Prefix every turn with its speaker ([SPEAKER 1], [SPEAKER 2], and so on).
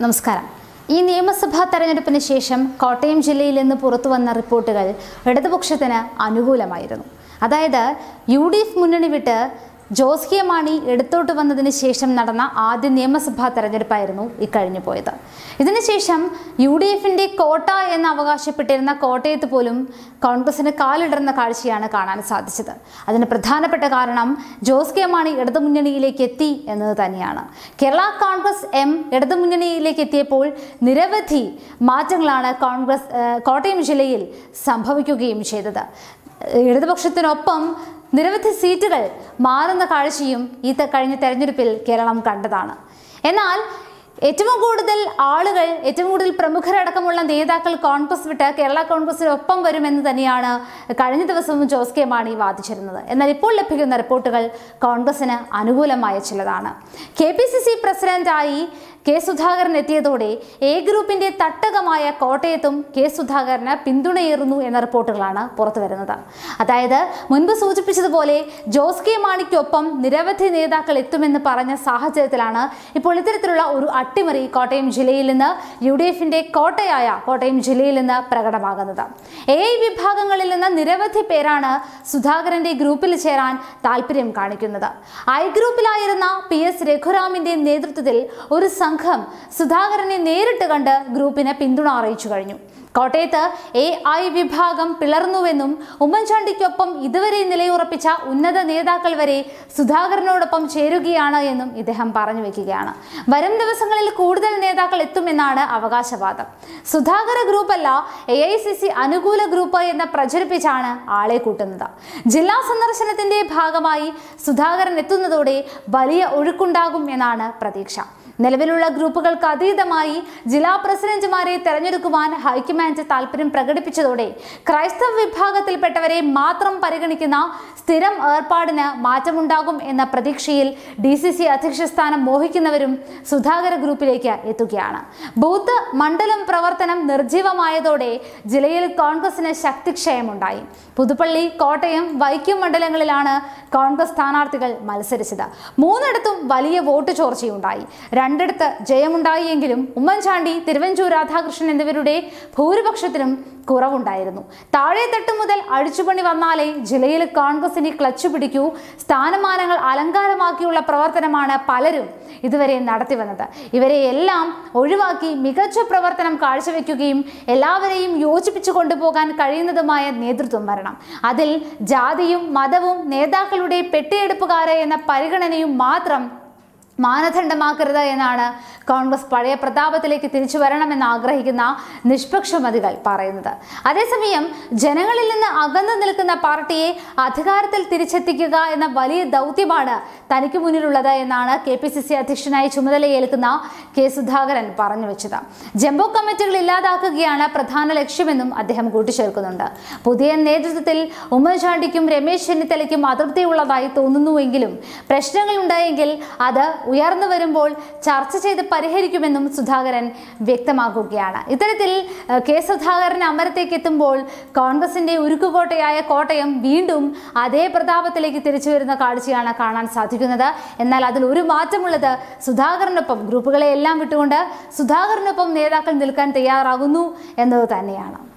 [SPEAKER 1] നമസ്കാരം ഈ നിയമസഭാ തെരഞ്ഞെടുപ്പിന് ശേഷം കോട്ടയം ജില്ലയിൽ നിന്ന് പുറത്തു വന്ന റിപ്പോർട്ടുകൾ ഇടതുപക്ഷത്തിന് അനുകൂലമായിരുന്നു അതായത് യു ഡി എഫ് മുന്നണി വിട്ട് ജോസ് കെ മാണി എടുത്തോട്ട് വന്നതിന് ശേഷം നടന്ന ആദ്യ നിയമസഭാ തെരഞ്ഞെടുപ്പായിരുന്നു ഇക്കഴിഞ്ഞു പോയത് ഇതിനുശേഷം യു ഡി എഫിൻ്റെ കോട്ട എന്ന് അവകാശപ്പെട്ടിരുന്ന കോട്ടയത്ത് പോലും കോൺഗ്രസിന് കാലിടറുന്ന കാഴ്ചയാണ് കാണാൻ സാധിച്ചത് അതിന് പ്രധാനപ്പെട്ട കാരണം ജോസ് കെ മാണി ഇടതുമുന്നണിയിലേക്ക് എത്തി എന്നത് തന്നെയാണ് കേരള കോൺഗ്രസ് എം ഇടതുമുന്നണിയിലേക്ക് എത്തിയപ്പോൾ നിരവധി മാറ്റങ്ങളാണ് കോൺഗ്രസ് ഏഹ്, കോട്ടയം ജില്ലയിൽ സംഭവിക്കുകയും ചെയ്തത് ഇടതുപക്ഷത്തിനൊപ്പം നിരവധി സീറ്റുകൾ മാറുന്ന കാഴ്ചയും ഈ ത- കഴിഞ്ഞ തെരഞ്ഞെടുപ്പിൽ കേരളം കണ്ടതാണ് എന്നാൽ ഏറ്റവും കൂടുതൽ ആളുകൾ ഏറ്റവും കൂടുതൽ പ്രമുഖരടക്കമുള്ള നേതാക്കൾ കോൺഗ്രസ് വിട്ട് കേരള കോൺഗ്രസിനൊപ്പം വരുമെന്ന് തന്നെയാണ് കഴിഞ്ഞ ദിവസവും ജോസ് കെ മാണി വാദിച്ചിരുന്നത് എന്നാൽ ഇപ്പോൾ ലഭിക്കുന്ന റിപ്പോർട്ടുകൾ കോൺഗ്രസിന് അനുകൂലമായ ചിലതാണ് കെ പി സി സി പ്രസിഡന്റായി കെ സുധാകരൻ എത്തിയതോടെ എ ഗ്രൂപ്പിന്റെ തട്ടകമായ കോട്ടയത്തും കെ സുധാകരന് പിന്തുണയേറുന്നു എന്ന റിപ്പോർട്ടുകളാണ് പുറത്തു വരുന്നത് അതായത് മുൻപ് സൂചിപ്പിച്ചതുപോലെ ജോസ് കെ മാണിക്കൊപ്പം നിരവധി നേതാക്കൾ എത്തുമെന്ന് പറഞ്ഞ സാഹചര്യത്തിലാണ് ഇപ്പോൾ ഇത്തരത്തിലുള്ള ഒരു അട്ടിമറി കോട്ടയം ജില്ലയിൽ നിന്ന് യു ഡി എഫിന്റെ കോട്ടയായ കോട്ടയം ജില്ലയിൽ നിന്ന് പ്രകടമാകുന്നത് എ ഐ വിഭാഗങ്ങളിൽ നിന്ന് നിരവധി പേരാണ് സുധാകരന്റെ ഗ്രൂപ്പിൽ ചേരാൻ താല്പര്യം കാണിക്കുന്നത് ഐ ഗ്രൂപ്പിലായിരുന്ന പി എസ് രഘുറാമിന്റെ നേതൃത്വത്തിൽ ഒരു സംഘം സുധാകരനെ നേരിട്ട് കണ്ട് ഗ്രൂപ്പിന് പിന്തുണ അറിയിച്ചു കഴിഞ്ഞു കോട്ടയത്ത് എ ഐ വിഭാഗം പിളർന്നുവെന്നും ഉമ്മൻചാണ്ടിക്കൊപ്പം ഇതുവരെ നിലയുറപ്പിച്ച ഉന്നത നേതാക്കൾ വരെ സുധാകരനോടൊപ്പം ചേരുകയാണ് എന്നും ഇദ്ദേഹം പറഞ്ഞു വെക്കുകയാണ് വരും ദിവസങ്ങളിൽ കൂടുതൽ നേതാക്കൾ എത്തുമെന്നാണ് അവകാശവാദം സുധാകര ഗ്രൂപ്പല്ല എ ഐ സി സി അനുകൂല ഗ്രൂപ്പ് എന്ന് പ്രചരിപ്പിച്ചാണ് ആളെ കൂട്ടുന്നത് ജില്ലാ സന്ദർശനത്തിന്റെ ഭാഗമായി സുധാകരൻ എത്തുന്നതോടെ വലിയ ഒഴുക്കുണ്ടാകും എന്നാണ് പ്രതീക്ഷ നിലവിലുള്ള ഗ്രൂപ്പുകൾക്ക് അതീതമായി ജില്ലാ പ്രസിഡന്റുമാരെ തെരഞ്ഞെടുക്കുവാൻ ഹൈക്കമാൻഡ് താല്പര്യം പ്രകടിപ്പിച്ചതോടെ ക്രൈസ്തവ വിഭാഗത്തിൽപ്പെട്ടവരെ മാത്രം പരിഗണിക്കുന്ന സ്ഥിരം ഏർപ്പാടിന് മാറ്റമുണ്ടാകും എന്ന പ്രതീക്ഷയിൽ ഡി സി സി അധ്യക്ഷ സ്ഥാനം മോഹിക്കുന്നവരും സുധാകര ഗ്രൂപ്പിലേക്ക് എത്തുകയാണ് ബൂത്ത് മണ്ഡലം പ്രവർത്തനം നിർജീവമായതോടെ ജില്ലയിൽ കോൺഗ്രസിന് ശക്തിക്ഷയമുണ്ടായി പുതുപ്പള്ളി കോട്ടയം വൈക്കം മണ്ഡലങ്ങളിലാണ് കോൺഗ്രസ് സ്ഥാനാർത്ഥികൾ മത്സരിച്ചത് മൂന്നിടത്തും വലിയ വോട്ട് ചോർച്ചയുണ്ടായി രണ്ടിടത്ത് ജയമുണ്ടായിയെങ്കിലും ഉമ്മൻചാണ്ടി തിരുവഞ്ചൂർ രാധാകൃഷ്ണൻ എന്നിവരുടെ ഭൂരിപക്ഷത്തിനും കുറവുണ്ടായിരുന്നു താഴെത്തട്ട് മുതൽ അഴിച്ചുപണി വന്നാലേ ജില്ലയിൽ കോൺഗ്രസിന് ക്ലച്ച് പിടിക്കൂ സ്ഥാനമാനങ്ങൾ അലങ്കാരമാക്കിയുള്ള പ്രവർത്തനമാണ് പലരും ഇതുവരെ നടത്തി വന്നത് ഇവരെ എല്ലാം ഒഴിവാക്കി മികച്ച പ്രവർത്തനം കാഴ്ചവെക്കുകയും എല്ലാവരെയും യോജിപ്പിച്ചു കൊണ്ടുപോകാൻ കഴിയുന്നതുമായ നേതൃത്വം വരണം അതിൽ ജാതിയും മതവും നേതാക്കളുടെ പെട്ടിയെടുപ്പുകാരെ എന്ന പരിഗണനയും മാത്രം മാനദണ്ഡമാക്കരുത് എന്നാണ് കോൺഗ്രസ് പഴയ പ്രതാപത്തിലേക്ക് തിരിച്ചു വരണമെന്ന് ആഗ്രഹിക്കുന്ന നിഷ്പക്ഷമതികൾ പറയുന്നത് അതേസമയം ജനങ്ങളിൽ നിന്ന് അകന്നു നിൽക്കുന്ന പാർട്ടിയെ അധികാരത്തിൽ തിരിച്ചെത്തിക്കുക എന്ന വലിയ ദൗത്യമാണ് തനിക്ക് മുന്നിലുള്ളത് എന്നാണ് കെ പി സി സി അധ്യക്ഷനായി ചുമതലയേൽക്കുന്ന കെ സുധാകരൻ പറഞ്ഞു വെച്ചത് ജംബോ കമ്മിറ്റികൾ ഇല്ലാതാക്കുകയാണ് പ്രധാന ലക്ഷ്യമെന്നും അദ്ദേഹം കൂട്ടിച്ചേർക്കുന്നുണ്ട് പുതിയ നേതൃത്വത്തിൽ ഉമ്മൻചാണ്ടിക്കും രമേശ് ചെന്നിത്തലയ്ക്കും അതൃപ്തിയുള്ളതായി തോന്നുന്നുവെങ്കിലും പ്രശ്നങ്ങൾ ഉണ്ടായെങ്കിൽ അത് ഉയർന്നു വരുമ്പോൾ ചർച്ച ചെയ്ത് പരിഹരിക്കുമെന്നും സുധാകരൻ വ്യക്തമാക്കുകയാണ് ഇത്തരത്തിൽ ഏഹ്, കെ സുധാകരൻ അമരത്തേക്ക് എത്തുമ്പോൾ കോൺഗ്രസിന്റെ ഉരുക്കുകോട്ടയായ കോട്ടയം വീണ്ടും അതേ പ്രതാപത്തിലേക്ക് തിരിച്ചു വരുന്ന കാഴ്ചയാണ് കാണാൻ സാധിക്കുന്നത് എന്നാൽ അതിൽ ഒരു മാറ്റമുള്ളത് സുധാകരനൊപ്പം ഗ്രൂപ്പുകളെ എല്ലാം വിട്ടുകൊണ്ട് സുധാകരനൊപ്പം നേതാക്കൾ നിൽക്കാൻ തയ്യാറാകുന്നു എന്നത് തന്നെയാണ്